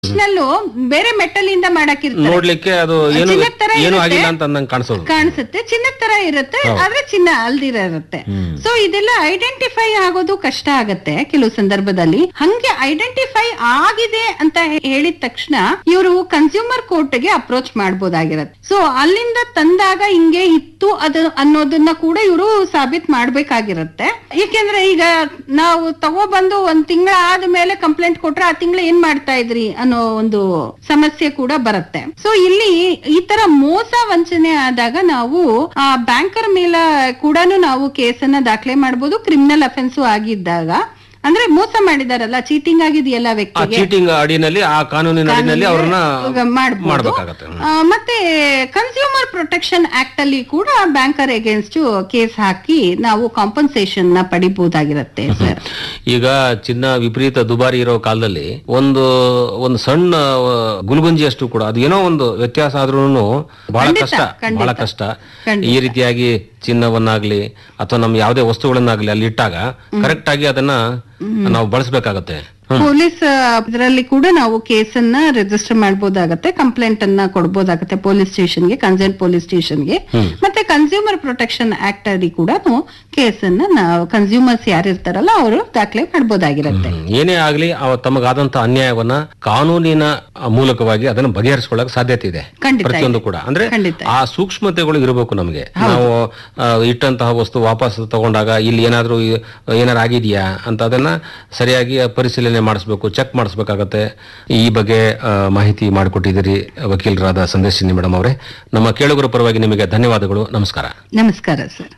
ನಲ್ಲೂ ಬೇರೆ ಮೆಟಲ್ ಇಂದ ಮಾಡಕ್ಕಿರ್ತಾರೆ ನೋಡ್ಲಿಕ್ಕೆ ಅದು ಏನು ಚಿನ್ನದ್ ತರ ಏನು ಇರುತ್ತೆ. ಆಗಿಲ್ಲ ಅಂತ ನಂಗೆ ಕಾಣಿಸೋದು ಕಾಣಿಸುತ್ತೆ ಚಿನ್ನದ ತರ ಇರುತ್ತೆ ಆದ್ರೆ ಚಿನ್ನ ಅಲ್ದಿರ ಇರುತ್ತೆ ಸೊ ಇದೆಲ್ಲ ಐಡೆಂಟಿಫೈ ಆಗೋದು ಕಷ್ಟ ಆಗತ್ತೆ ಕೆಲವು ಸಂದರ್ಭದಲ್ಲಿ ಹಂಗೆ ಐಡೆಂಟಿಫೈ ಆಗಿದೆ ಅಂತ ಹೇ- ಹೇಳಿದ ತಕ್ಷಣ ಇವರು ಕನ್ಸ್ಯೂಮರ್ ಕೋರ್ಟ್ ಗೆ ಅಪ್ರೋಚ್ ಮಾಡ್ಬೋದಾಗಿರತ್ತೆ ಸೊ ಅಲ್ಲಿಂದ ತಂದಾಗ ಹಿಂಗೆ ಇತ್ತು ಅದು ಅನ್ನೋದನ್ನ ಕೂಡ ಇವರು ಸಾಬೀತ್ ಮಾಡ್ಬೇಕಾಗಿರತ್ತೆ ಏಕೆಂದ್ರೆ ಈಗ ನಾವು ತಗೊಬಂದು ಒಂದ್ ತಿಂಗಳ ಆದ್ಮೇಲೆ ಕಂಪ್ಲೇಂಟ್ ಕೊಟ್ರೆ ಆ ತಿಂಗಳ ಏನ್ ಮಾಡ್ತಾ ಇದ್ರಿ ಅನ್ನೋ ಒಂದು ಸಮಸ್ಯೆ ಕೂಡ ಬರುತ್ತೆ ಸೊ ಇಲ್ಲಿ ಈ ತರ ಮೋಸ ವಂಚನೆ ಆದಾಗ ನಾವು ಆ ಬ್ಯಾಂಕರ್ ಮೇಲೆ ಕೂಡ ನಾವು ಕೇಸನ್ನ ದಾಖಲೆ ಮಾಡಬಹುದು ಕ್ರಿಮಿನಲ್ ಅಫೆನ್ಸು ಆಗಿದ್ದಾಗ ಅಂದ್ರೆ ಮೋಸ ಮಾಡಿದಾರಲ್ಲ ಚೀಟಿಂಗ್ ಆಗಿದೆಯಲ್ಲ ಆ ವ್ಯಕ್ತಿಗೆ ಚೀಟಿಂಗ್ ಅಡಿನಲ್ಲಿ ಆ ಕಾನೂನಿನ ಅಡಿನಲ್ಲಿ ಅವ್ರನ್ನ ಮಾಡ್ಬೋದು. ಮಾಡ್ಬೇಕಾಗತ್ತೆ ಹ್ಮ್. ಆ, ಮತ್ತೆ ಕನ್ಸ್ಯೂಮರ್ ಪ್ರೊಟೆಕ್ಷನ್ ಆಕ್ಟ್ ಅಲ್ಲಿ ಕೂಡ ಬ್ಯಾಂಕರ್ ಅಗೇನ್ಸ್ಟ್ ಕೇಸ್ ಹಾಕಿ ನಾವು ಕಾಂಪನ್ಸೇಷನ್ ನ ಪಡಿಬಹುದಾಗಿರತ್ತೆ ಸರ್ ಈಗ ಚಿನ್ನ ವಿಪರೀತ ದುಬಾರಿ ಇರೋ ಕಾಲದಲ್ಲಿ ಒಂದು ಒಂದು ಸಣ್ಣ ಆ, ಗುಲ್ಗುಂಜಿಯಷ್ಟು ಕೂಡ ಅದು ಏನೋ ಒಂದು ವ್ಯತ್ಯಾಸ ಆದ್ರೂ ಬಹಳ ಖಂಡಿತ, ಕಷ್ಟ ಖಂಡಿತ. ಬಹಳ ಕಷ್ಟ ಖಂಡಿತ. ಈ ರೀತಿಯಾಗಿ ಚಿನ್ನವನ್ನಾಗ್ಲಿ ಅಥವಾ ನಮ್ಮ ಯಾವುದೇ ವಸ್ತುಗಳನ್ನಾಗ್ಲಿ ಅಲ್ಲಿ ಇಟ್ಟಾಗ ಕರೆಕ್ಟ್ ಆಗಿ ಅದನ್ನ ನಾವು ಬಳಸಬೇಕಾಗತ್ತೆ ಪೊಲೀಸ್ ಇದರಲ್ಲಿ ಕೂಡ ನಾವು ಕೇಸನ್ನ ರಿಜಿಸ್ಟರ್ ಮಾಡಬಹುದಾಗತ್ತೆ ಕಂಪ್ಲೇಂಟ್ ಅನ್ನ ಕೊಡಬಹುದಾಗತ್ತೆ ಪೊಲೀಸ್ ಸ್ಟೇಷನ್ಗೆ ಕನ್ಸರ್ನ್ ಪೊಲೀಸ್ ಸ್ಟೇಷನ್ಗೆ ಮತ್ತೆ ಕನ್ಸ್ಯೂಮರ್ ಪ್ರೊಟೆಕ್ಷನ್ ಆಕ್ಟ್ ಅಲ್ಲಿ ಕೂಡ ಕೇಸನ್ನ ನಾವು ಕನ್ಸ್ಯೂಮರ್ಸ್ ಯಾರು ಇರ್ತಾರಲ್ಲ ಅವರು ದಾಖಲೆ ಮಾಡಬಹುದಾಗಿರತ್ತೆ ಏನೇ ಆಗ್ಲಿ ಅವ ತಮಗಾದಂತ ಅನ್ಯಾಯವನ್ನ ಕಾನೂನಿನ ಮೂಲಕವಾಗಿ ಅದನ್ನ ಬಗೆಹರಿಸಿಕೊಳ್ಳಕ್ ಸಾಧ್ಯತೆ ಇದೆ ಖಂಡಿತ ಪ್ರತಿಯೊಂದು ಕೂಡ ಅಂದ್ರೆ ಖಂಡಿತ. ಆ ಸೂಕ್ಷ್ಮತೆಗಳು ಇರಬೇಕು ನಮಗೆ ನಾವು ಆ, ಇಟ್ಟಂತಹ ವಸ್ತು ವಾಪಸ್ ತಗೊಂಡಾಗ ಇಲ್ಲಿ ಏನಾದ್ರೂ ಈ- ಏನಾರು ಆಗಿದೆಯಾ ಅಂತ ಅದನ್ನ ಸರಿಯಾಗಿ ಪರಿಶೀಲನೆ ಮಾಡಿಸ್ಬೇಕು ಚೆಕ್ ಮಾಡಿಸ್ಬೇಕಾಗತ್ತೆ ಈ ಬಗ್ಗೆ ಆ, ಮಾಹಿತಿ ಮಾಡಿಕೊಟ್ಟಿದ್ದೀರಿ ವಕೀಲರಾದ ಸಂದೇಶಿನಿ ಮೇಡಮ್ ಅವರೇ ನಮ್ಮ ಕೇಳುಗರ ಪರವಾಗಿ ನಿಮಗೆ ಧನ್ಯವಾದಗಳು ನಮಸ್ಕಾರ ನಮಸ್ಕಾರ ಸರ್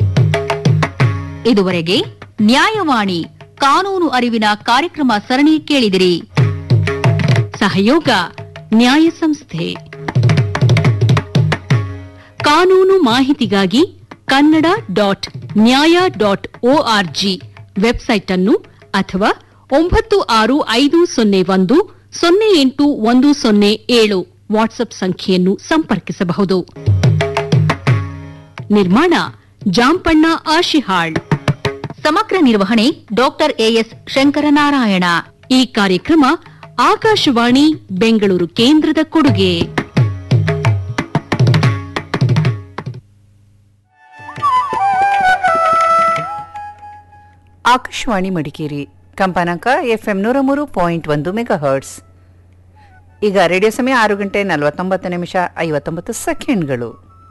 ಇದುವರೆಗೆ ನ್ಯಾಯವಾಣಿ ಕಾನೂನು ಅರಿವಿನ ಕಾರ್ಯಕ್ರಮ ಸರಣಿ ಕೇಳಿದಿರಿ ಸಹಯೋಗ ನ್ಯಾಯ ಸಂಸ್ಥೆ ಕಾನೂನು ಮಾಹಿತಿಗಾಗಿ Kannada dot Nyaya dot org website ಅನ್ನು ಅಥವಾ ಒಂಬತ್ತು ಆರು ಐದು ಸೊನ್ನೆ ಒಂದು ಸೊನ್ನೆ ಎಂಟು ಒಂದು ಸೊನ್ನೆ ಏಳು ವಾಟ್ಸ್ಆಪ್ ಸಂಖ್ಯೆಯನ್ನು ಸಂಪರ್ಕಿಸಬಹುದು ನಿರ್ಮಾಣ ಜಾಂಪಣ್ಣ ಆಶಿಹಾಳ್ ಸಮಗ್ರ ನಿರ್ವಹಣೆ ಡಾಕ್ಟರ್ ಎಎಸ್ ಶಂಕರನಾರಾಯಣ ಈ ಕಾರ್ಯಕ್ರಮ ಆಕಾಶವಾಣಿ ಬೆಂಗಳೂರು ಕೇಂದ್ರದ ಕೊಡುಗೆ ಆಕಾಶವಾಣಿ ಮಡಿಕೇರಿ ಕಂಪನಾಂಕ ಎಫ್ಎಂ ನೂರ ಮೂರು ಪಾಯಿಂಟ್ ಒಂದು ಮೆಗಾ ಹರ್ಟ್ಸ್ ಈಗ ರೇಡಿಯೋ ಸಮಯ ಆರು ಗಂಟೆ ನಲವತ್ತೊಂಬತ್ತು ನಿಮಿಷ ಐವತ್ತೊಂಬತ್ತು ಸೆಕೆಂಡ್ಗಳು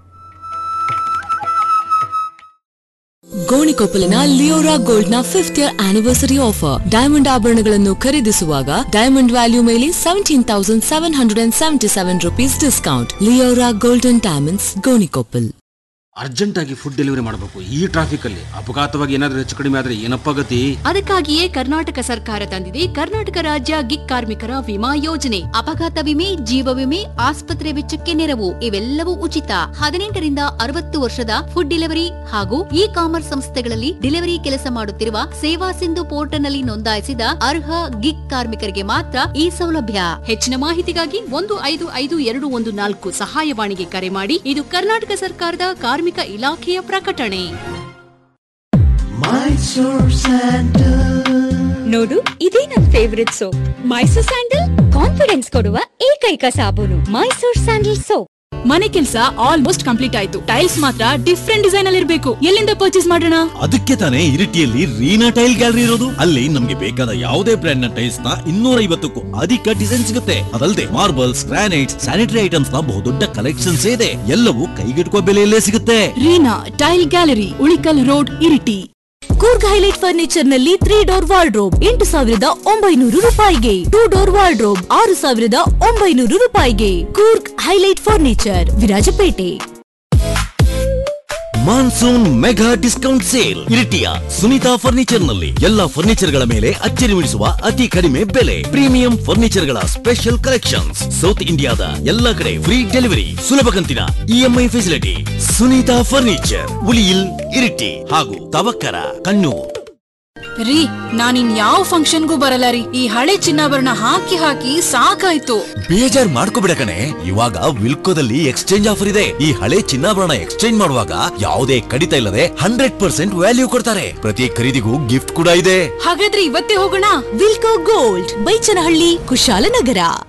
ಗೋಣಿಕೊಪ್ಪಲಿನ ಲಿಯೋರಾ ಗೋಲ್ಡ್ ನ fifth year anniversary offer diamond ಆಭರಣಗಳನ್ನು ಖರೀದಿಸುವಾಗ ಡೈಮಂಡ್ ವ್ಯಾಲ್ಯೂ ಮೇಲೆ seventeen thousand seven hundred and seventy seven rupees discount Leora golden diamonds Gonikoppal urgent ಆಗಿ ಫುಡ್ ಡೆಲಿವರಿ ಮಾಡಬೇಕು ಈ ಟ್ರಾಫಿಕ್ ಅಲ್ಲಿ ಅಪಘಾತವಾಗಿ ಏನಾದ್ರೂ ಹೆಚ್ಚು ಕಡಿಮೆ ಆದ್ರೆ ಏನಪ್ಪ ಗತಿ ಅದಕ್ಕಾಗಿಯೇ ಕರ್ನಾಟಕ ಸರ್ಕಾರ ತಂದಿದೆ ಕರ್ನಾಟಕ ರಾಜ್ಯ ಗಿಗ್ ಕಾರ್ಮಿಕರ ವಿಮಾ ಯೋಜನೆ ಅಪಘಾತ ವಿಮೆ ಜೀವ ವಿಮೆ ಆಸ್ಪತ್ರೆ ವೆಚ್ಚಕ್ಕೆ ನೆರವು ಇವೆಲ್ಲವೂ ಉಚಿತ ಹದಿನೆಂಟರಿಂದ ಅರವತ್ತು ವರ್ಷದ ಫುಡ್ ಡೆಲಿವರಿ ಹಾಗೂ ಇ ಕಾಮರ್ಸ್ ಸಂಸ್ಥೆಗಳಲ್ಲಿ ಡೆಲಿವರಿ ಕೆಲಸ ಮಾಡುತ್ತಿರುವ ಸೇವಾ ಸಿಂಧು ಪೋರ್ಟಲ್ನಲ್ಲಿ ನೋಂದಾಯಿಸಿದ ಅರ್ಹ ಗಿಗ್ ಕಾರ್ಮಿಕರಿಗೆ ಮಾತ್ರ ಈ ಸೌಲಭ್ಯ ಹೆಚ್ಚಿನ ಮಾಹಿತಿಗಾಗಿ ಒಂದು ಐದು ಐದು ಎರಡು ಒಂದು ನಾಲ್ಕು ಸಹಾಯವಾಣಿಗೆ ಕರೆ ಮಾಡಿ ಇದು ಕರ್ನಾಟಕ ಸರ್ಕಾರದ ಕಾರ್ಮಿಕ ಇಲಾಖೆಯ ಪ್ರಕಟಣೆ ನೋಡು ಇದೇ ನನ್ favourite soap Mysore sandal confidence ಕೊಡುವ ಏಕೈಕ ಸಾಬೂನು ಮೈಸೂರ್ ಸ್ಯಾಂಡಲ್ ಸೋಪ್ ಮನೆ ಕೆಲಸ ಆಲ್ಮೋಸ್ಟ್ ಕಂಪ್ಲೀಟ್ ಆಯ್ತು ಟೈಲ್ಸ್ ಮಾತ್ರ ಡಿಫ್ರೆಂಟ್ ಡಿಸೈನ್ ಅಲ್ಲಿ ಇರಬೇಕು ಎಲ್ಲಿಂದ ಪರ್ಚೇಸ್ ಮಾಡೋಣ ಅದಕ್ಕೆ ತಾನೇ ಇರಿಟಿಯಲ್ಲಿ ರೀನಾ ಟೈಲ್ ಗ್ಯಾಲರಿ ಇರೋದು ಅಲ್ಲಿ ನಮ್ಗೆ ಬೇಕಾದ ಯಾವುದೇ ಬ್ರ್ಯಾಂಡ್ ನ ಟೈಲ್ಸ್ ನ ಇನ್ನೂರ ಐವತ್ತಕ್ಕೂ ಅಧಿಕ ಡಿಸೈನ್ ಸಿಗುತ್ತೆ ಅದಲ್ಲದೆ ಮಾರ್ಬಲ್ಸ್ ಗ್ರಾನೈಟ್ಸ್ ಸ್ಯಾನಿಟರಿ ಐಟಮ್ಸ್ ನ ಬಹುದೊಡ್ಡ ಕಲೆಕ್ಷನ್ಸ್ ಇದೆ ಎಲ್ಲವೂ ಕೈಗೆಟುಕುವ ಬೆಲೆಯಲ್ಲೇ ಸಿಗುತ್ತೆ Reena tile gallery Ulikal road Iritty Coorg highlight furniture ನಲ್ಲಿ ತ್ರೀ ಡೋರ್ ವಾರ್ಡ್ರೋಬ್ ಎಂಟು ಸಾವಿರದ ಒಂಬೈನೂರು ರೂಪಾಯಿಗೆ ಟೂ ಡೋರ್ ವಾರ್ಡ್ರೋಬ್ ಆರು ಸಾವಿರದ ಒಂಬೈನೂರು ರೂಪಾಯಿಗೆ Coorg highlight furniture Virajpet monsoon mega discount sale ಇರಿಟಿಯ ಸುನೀತಾ ಫರ್ನಿಚರ್ ನಲ್ಲಿ ಎಲ್ಲಾ ಫರ್ನಿಚರ್ ಗಳ ಮೇಲೆ ಅಚ್ಚರಿ ಮೂಡಿಸುವ ಅತಿ ಕಡಿಮೆ ಬೆಲೆ ಪ್ರೀಮಿಯಂ ಫರ್ನಿಚರ್ ಗಳ ಸ್ಪೆಷಲ್ ಕಲೆಕ್ಷನ್ಸ್ ಸೌತ್ ಇಂಡಿಯಾದ ಎಲ್ಲಾ ಕಡೆ ಫ್ರೀ ಡೆಲಿವರಿ ಸುಲಭ ಕಂತಿನ EMI facility Sunita furniture Uliyil Iritty ಹಾಗೂ ತವಕ್ಕರ ಕಣ್ಣೂರ್ ರೀ ನಾನಿನ್ ಯಾವ ಫಂಕ್ಷನ್ಗೂ ಬರಲ್ಲ ರೀ ಈ ಹಳೆ ಚಿನ್ನಾಭರಣ ಹಾಕಿ ಹಾಕಿ ಸಾಕಾಯ್ತು ಬೇಜಾರ್ ಮಾಡ್ಕೋಬಿಡ ಕಣೆ ಇವಾಗ ವಿಲ್ಕೋದಲ್ಲಿ ಎಕ್ಸ್ಚೇಂಜ್ ಆಫರ್ ಇದೆ ಈ ಹಳೆ ಚಿನ್ನಾಭರಣ ಎಕ್ಸ್ಚೇಂಜ್ ಮಾಡುವಾಗ ಯಾವುದೇ ಕಡಿತ ಇಲ್ಲದೆ ಹಂಡ್ರೆಡ್ ಪರ್ಸೆಂಟ್ ವ್ಯಾಲ್ಯೂ ಕೊಡ್ತಾರೆ ಪ್ರತಿ ಖರೀದಿಗೂ ಗಿಫ್ಟ್ ಕೂಡ ಇದೆ ಹಾಗಾದ್ರೆ ಇವತ್ತೇ ಹೋಗೋಣ ವಿಲ್ಕೋ ಗೋಲ್ಡ್ ಬೈಚನಹಳ್ಳಿ ಕುಶಾಲನಗರ